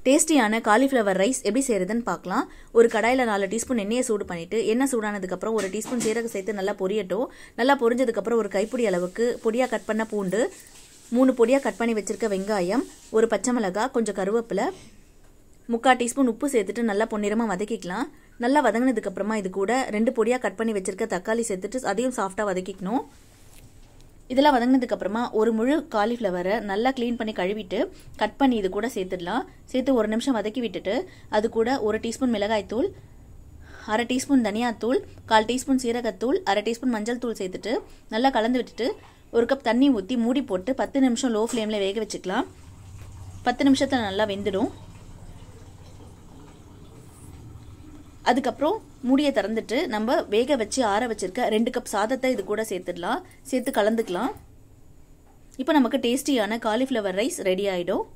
டேஸ்டியான cauliflower rice எப்படி செய்யறதுன்னு பார்க்கலாம் ஒரு கடாயில் நாலு டீஸ்பூன் எண்ணெயை சூடு பண்ணிட்டு எண்ணெய் சூடானதுக்கப்புறம் ஒரு டீஸ்பூன் சீரகம் சேர்த்து நல்லா பொரியட்டும் நல்லா பொரிஞ்சதுக்கப்புறம் ஒரு கைப்பிடி அளவுக்கு பொடியாக கட் பண்ண பூண்டு மூணு பொடியாக கட் பண்ணி வச்சிருக்க வெங்காயம் ஒரு பச்சை மிளகாய் கொஞ்சம் கருவேப்பிலை முக்கால் டீஸ்பூன் உப்பு சேர்த்துட்டு நல்லா பொன்னிறமாக வதக்கிக்கலாம் நல்லா வதங்கினதுக்கப்புறமா இது கூட ரெண்டு பொடியாக கட் பண்ணி வச்சிருக்க தக்காளி சேர்த்துட்டு அதையும் சாஃப்டாக வதக்கிக்கணும் இதெல்லாம் வதங்கினதுக்கு அப்புறமா ஒரு முழு காலிஃப்ளவரை நல்லா க்ளீன் பண்ணி கழுவிட்டு கட் பண்ணி இது கூட சேர்த்துடலாம் சேர்த்து ஒரு நிமிஷம் வதக்கி விட்டுட்டு அது கூட ஒரு டீஸ்பூன் மிளகாய்த்தூள் அரை டீஸ்பூன் தனியாத்தூள் கால் டீஸ்பூன் சீரகத்தூள் அரை டீஸ்பூன் மஞ்சள் தூள் சேர்த்துட்டு நல்லா கலந்து விட்டுட்டு ஒரு கப் தண்ணி ஊற்றி மூடி போட்டு பத்து நிமிஷம் லோ ஃப்ளேமில் வேக வச்சுக்கலாம் பத்து நிமிஷத்தில் நல்லா வெந்துடும் அதுக்கப்புறம் மூடியை திறந்துட்டு நம்ம வேக வச்சு ஆற வச்சிருக்க ரெண்டு கப் சாதத்தை இது கூட சேர்த்துடலாம் சேர்த்து கலந்துக்கலாம் இப்போ நமக்கு டேஸ்டியான காலிஃப்ளவர் ரைஸ் ரெடி ஆகிடும்